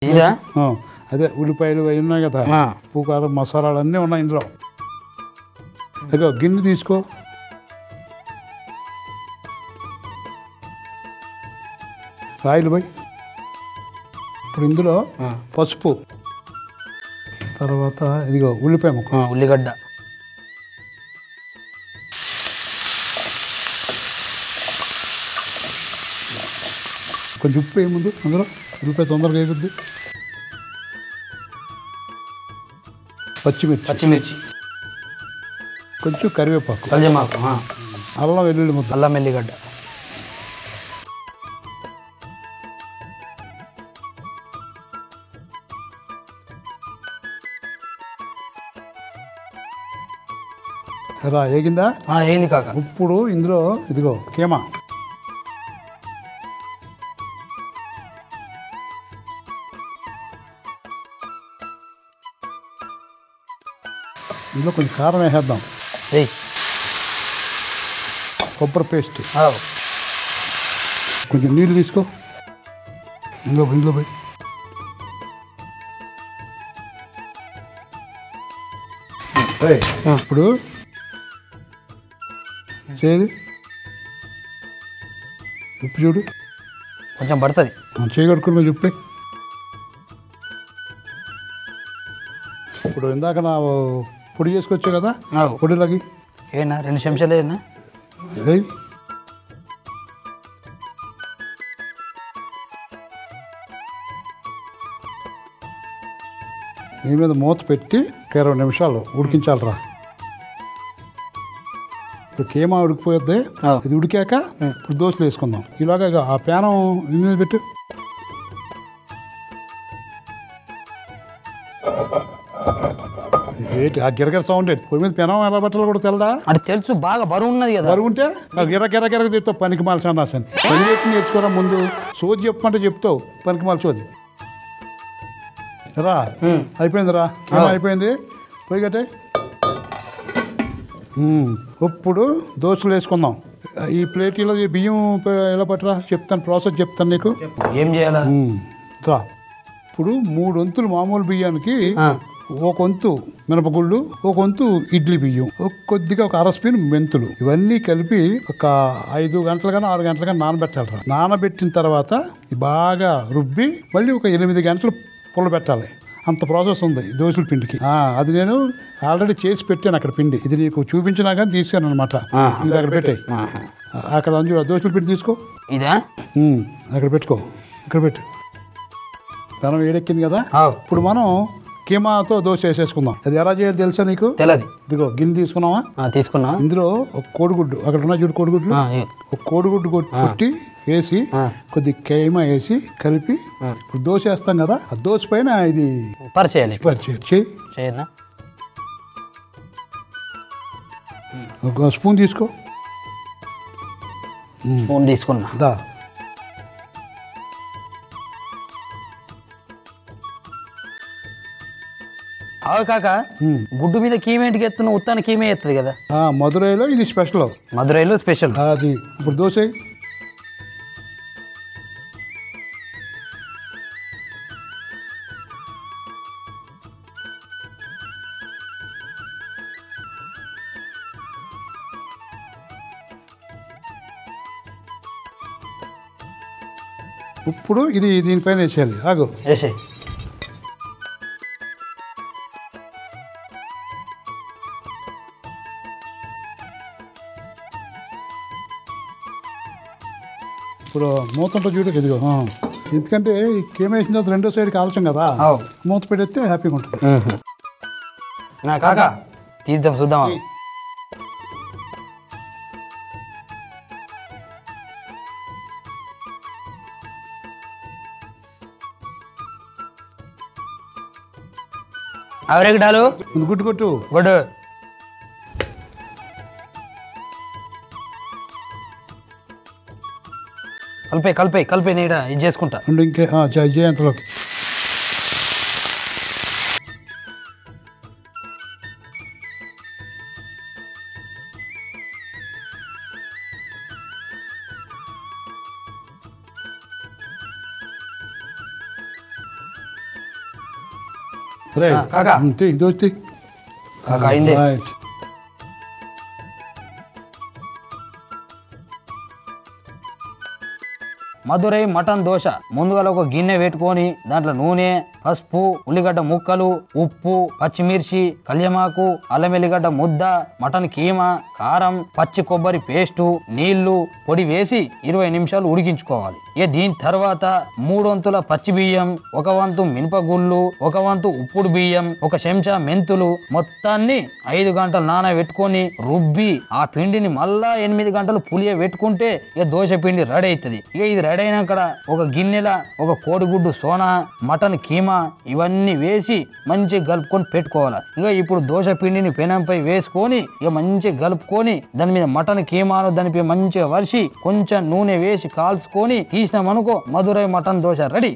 ఇదా ఆ, అదే ఉల్లిపాయలు అవి ఉన్నాయి కదా ఆ, ఉప్పు కారం మసాలాలు అన్నీ ఉన్నాయి ఇందులో ఇగో గిన్నె తీసుకో రాయిలు పోయి ఇప్పుడు ఇందులో ఆ, పసుపు తర్వాత ఇదిగో ఉల్లిపాయ ముక్క ఆ, ఉల్లిగడ్డ కొంచెం ఉప్పు వేయ ముందు అందులో ఉల్లిపాయ తొందరగా వేయద్దు పచ్చిమిర్చి పచ్చిమిర్చి కొంచెం కరివేపాకు కల్జమాకు ఆ, అల్లం వెల్లుల్లి ముద్ద అల్లం ఎల్లిగడ్డ రా ఏగిందా ఆ, ఏంది కాక ఇప్పుడు ఇందులో ఇదిగో కేమా ఇందులో కొంచెం కారం వేసేద్దాం ఏయ్ కొబ్బరి పేస్ట్ ఆ, కొంచెం నీళ్ళు తీసుకో ఇందులో ఇందులో పోయి ఏయ్, ఇప్పుడు చేది ఉప్పు చూడు కొంచెం పడుతుంది ఆ, చేయి కడుక్కుని కొంచెం ఉప్పే ఇప్పుడు ఇందాక నా పొడి చేసుకొచ్చావు కదా పొడిలాగి ఏనా రెండు చెంచాలు ఏనా ఏయ్. నీ మీద మూత పెట్టి ఒక ఇరవై నిమిషాలు ఉడికించాలిరా ఇప్పుడు కేమా ఉడికిపోద్ది ఆ. ఇది ఉడికాక ఇప్పుడు దోశలు వేసుకుందాం ఇలాగా ఇక ఆ ప్యానం దీని మీద పెట్టు ఏంటి ఆ గిరగిర సౌండ్ ఏంటి పొయ్యి మీద పెనం ఎలా పెట్టాలో కూడా తెలదా అది తెలుసు బాగా బరువు ఉన్నది కదా బరువు ఉంటే ఆ గిర గిర గిర చెప్తావు పనికి మాల్సి అన్నాసని పని చేసి నేర్చుకోరా ముందు సోది చెప్పమంటే చెప్తావు పనికి మాల్సి సోది రా అయిపోయింది రా కేమ అయిపోయింది పోయి గట్టే ఇప్పుడు దోశలు వేసుకుందాం ఈ ప్లేట్లో ఈ బియ్యం ప- ఎలా పట్టరా చెప్తాను ప్రాసెస్ చెప్తాను నీకు ఏం చేయాలా ఉమ్, రా ఇప్పుడు మూడు వంతులు మామూలు బియ్యానికి ఆ, ఒక వంతు మినపగుళ్ళు ఒక వంతు ఇడ్లీ బియ్యం ఒక కొద్దిగా ఒక అర స్పూన్ మెంతులు ఇవన్నీ కలిపి ఒక ఐదు గంటలు కానీ ఆరు గంటలు కానీ నానబెట్టాలి నానబెట్టిన తర్వాత ఇది బాగా రుబ్బి మళ్ళీ ఒక ఎనిమిది గంటలు పుల్లబెట్టాలి అంత ప్రాసెస్ ఉంది దోశల పిండికి ఆ, అది నేను ఆల్రెడీ చేసి పెట్టాను అక్కడ పిండి ఇది నీకు చూపించినా కానీ తీసుకాను అనమాట ఆహా. ఇది అక్కడ పెట్టాయి ఆహా. అక్కడ అంజు దోశల పిండి తీసుకో ఇదా ఉమ్, అక్కడ పెట్టుకో ఇక్కడ పెట్టు పెనం వేడెక్కింది కదా ఆ, ఇప్పుడు మనం కీమాతో దోశ వేసేసుకుందాం అది ఎలా చేయాలి తెలుసా నీకు తెలది ఇదిగో గిన్నె తీసుకున్నావా ఆ, తీసుకున్నా ఇందులో ఒక కోడిగుడ్డు అక్కడ ఉన్న చూడు కోడిగుడ్లు ఆ, ఏ- ఒక కోడిగుడ్డు కొట్టి కొట్టి వేసి ఆ. కొద్ది కేమ వేసి కలిపి ఇప్పుడు దోశ వేస్తాం కదా ఆ దోశ పైన ఇది పరిచేయాలి పరిచయం చేయి చేయనా ఒక స్పూన్ తీసుకో స్పూన్ తీసుకున్నా దా అవు కాక ఉమ్. గుడ్డు మీద కీమేంటికి ఎత్తున ఉత్తాన కీమే ఎత్తది కదా ఆ, మదురైలో ఇది స్పెషల్ మదురైలో స్పెషల్ అది ఇప్పుడు దోశ వేయి. ఇప్పుడు ఇది దీనిపైన వేసేయాలి ఆగు వేసే ఇప్పుడు మూత ఉంటుంది చూడు ఇదిగో ఆ. ఎందుకంటే ఈ కేమ్ వేసిన తర్వాత రెండో సైడ్ కాల్చాం కదా అవు మూత పెడితే హ్యాపీగా ఉంటుంది నా కాక తీద్దాం చూద్దాం ఆగు. అవరెగడాలు ముందు గుడ్డు కొట్టు గుడ్ కలిపే కలిపే కలిపే నీడ ఇది చేసుకుంటా అండ్ ఇంకే ఆ, జయ జయంతలోకి రే ఆ, కాకా. అంతే దోస్తి కాకా అయింది రైట్. మధురై మటన్ దోశ ముందుగా ఒక గిన్నె పెట్టుకొని దాంట్లో నూనె పసుపు ఉల్లిగడ్డ ముక్కలు ఉప్పు పచ్చిమిర్చి కళ్యమాకు అల్లం ఎల్లిగడ్డ ముద్ద మటన్ కీమా కారం పచ్చి కొబ్బరి పేస్టు నీళ్లు పొడి వేసి ఇరవై నిమిషాలు ఉడికించుకోవాలి ఇక దీని తర్వాత మూడు వంతుల పచ్చి బియ్యం ఒక వంతు మినపగుళ్ళు ఒక వంతు ఉప్పుడు బియ్యం ఒక చెంచా మెంతులు మొత్తాన్ని ఐదు గంటలు నానబెట్టుకొని రుబ్బి ఆ పిండిని మళ్ళా ఎనిమిది గంటలు పులియ పెట్టుకుంటే ఇక దోశ పిండి రెడీ అవుతుంది ఇక ఇది రెడీ అయినాక ఒక గిన్నెల ఒక కోడిగుడ్డు సోనా మటన్ కీమా ఇవన్నీ వేసి మంచిగా కలుపుకొని పెట్టుకోవాలి ఇక ఇప్పుడు దోశ పిండిని పెనంపై వేసుకొని ఇక మంచిగా కలుపుకొని దాని మీద మటన్ కీమాను దానిపై మంచిగా వరిసి కొంచెం నూనె వేసి కాల్చుకొని తీసినామనుకో మధురై మటన్ దోశ రెడీ